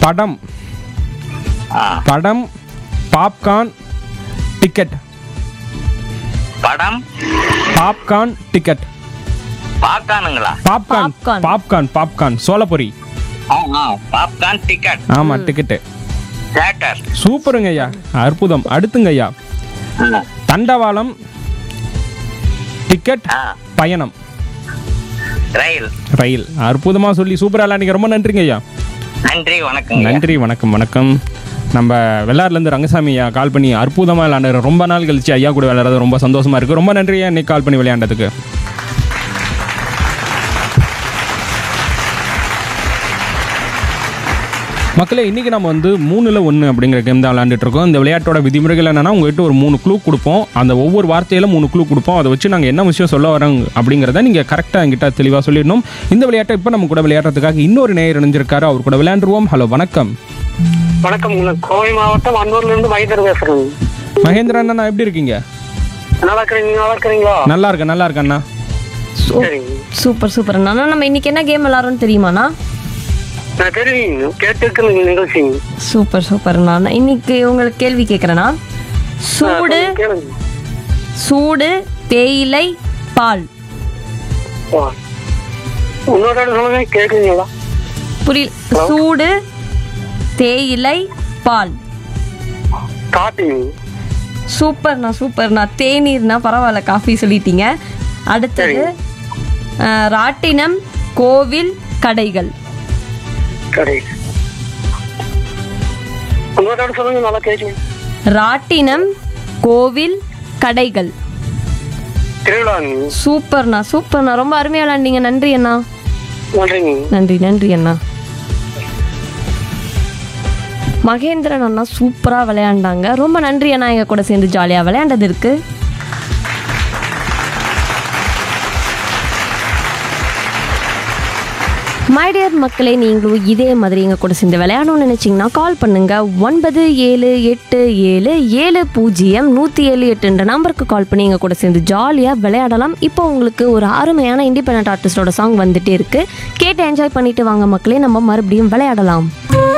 படம் ஆ படம் பாப்கார்ன் டிக்கெட் படம் பாப்கார்ன் டிக்கெட் பாப்கார்னுங்களா பாப்கார்ன் Popcorn. பாப்கார்ன் பாப்கார்ன் சோளப்பொரி ஆ ஆ பாப்கார்ன் டிக்கெட் ஆமா டிக்கெட்டு தியேட்டர் சூப்பருங்க ஐயா அற்புதம் அடுத்துங்க ஐயா தண்டவாளம் டிக்கெட் ஆ பயணம் ரயில் ரயில் அற்புதமா சொல்லி சூப்பரா விளையாடுங்க ரொம்ப நன்றிங்க ஐயா நன்றி வணக்கங்க நன்றி வணக்கம் வணக்கம் நம்ம வெள்ளாறுலேருந்து ரங்கசாமி ஐயா கால் பண்ணி அற்புதமாக விளையாண்டு ரொம்ப நாள் கழிச்சு ஐயா கூட விளையாடுறது ரொம்ப சந்தோஷமா இருக்கு ரொம்ப நன்றி ஐயா இன்னைக்கு கால் பண்ணி விளையாண்டதுக்கு மக்களே இன்றைக்கி நம்ம வந்து மூணில் ஒன்று அப்படிங்கிற கேம் தான் விளையாண்டுட்டு இருக்கோம் இந்த விளையாட்டோட விதிமுறைகள் என்னன்னா உங்ககிட்ட ஒரு மூணு க்ளூ கொடுப்போம் அந்த ஒவ்வொரு வார்த்தையில மூணு க்ளூ கொடுப்போம் அதை வச்சு நாங்கள் என்ன விஷயம் சொல்ல வரோம் அப்படிங்கிறத நீங்கள் கரெக்டாக என்கிட்ட தெளிவாக சொல்லிடணும் இந்த விளையாட்டை இப்போ நம்ம கூட விளையாடுறதுக்காக இன்னொரு நேயர் இணைஞ்சிருக்காரு அவர் கூட விளையாண்டுருவோம் ஹலோ வணக்கம் வணக்கம் கோவை மாவட்டம் அன்னூர்ல இருந்து மைதர் பேசுறேன் மகேந்திரன் அண்ணா எப்படி இருக்கீங்க நல்லா இருக்கிறீங்க நல்லா இருக்கிறீங்களா நல்லா இருக்கேன் நல்லா இருக்கேன் அண்ணா சரிங்க சூப்பர் சூப்பர் அண்ணா நம்ம இன்னைக்கு என்ன கேம் விளாட்றோம்னு தெரியுமாண்ணா நான் தெரியுங்க கேட்டுருக்கு நிகழ்ச்சி சூப்பர் சூப்பர் அண்ணா இன்னைக்கு உங்களுக்கு கேள்வி கேட்குறேன்னா சூடு கேளுங்க சூடு தேயிலை பால் ஆ. இன்னொரு இடம் சொல்லுங்க கேக்குறீங்களா புரியல சூடு தேயிலை பால் காட்டுங்க சூப்பர்ண்ணா சூப்பர்ண்ணா தேநீர்னா பரவாயில்ல காஃபி சொல்லிட்டீங்க அடுத்தது அஹ், ராட்டினம் கோவில் கடைகள் சரி இன்னொரு இடம் சொல்லுங்க நல்லா கேட்குங்க ராட்டினம் கோவில் கடைகள் திருவிழாங்க சூப்பர்ண்ணா சூப்பர்ண்ணா ரொம்ப அருமையா விளாண்டீங்க நன்றி அண்ணா நன்றிங்க நன்றி நன்றி அண்ணா மகேந்திரன் அண்ணா சூப்பராக விளையாண்டாங்க ரொம்ப நன்றி அண்ணா எங்கள் கூட சேர்ந்து ஜாலியாக விளையாண்டதற்கு மை டியர் மக்களே நீங்களும் இதே மாதிரி எங்கள் கூட சேர்ந்து விளையாடணும்னு நினச்சிங்கன்னா கால் பண்ணுங்க ஒன்பது ஏழு எட்டு ஏழு ஏழு பூஜ்ஜியம் நூற்றி ஏழு எட்டுன்ற நம்பருக்கு கால் பண்ணி எங்கள் கூட சேர்ந்து ஜாலியாக விளையாடலாம் இப்போ உங்களுக்கு ஒரு அருமையான இண்டிபெண்ட் ஆர்டிஸ்டோட சாங் வந்துட்டே இருக்கு கேட்டு என்ஜாய் பண்ணிட்டு வாங்க மக்களே நம்ம மறுபடியும் விளையாடலாம்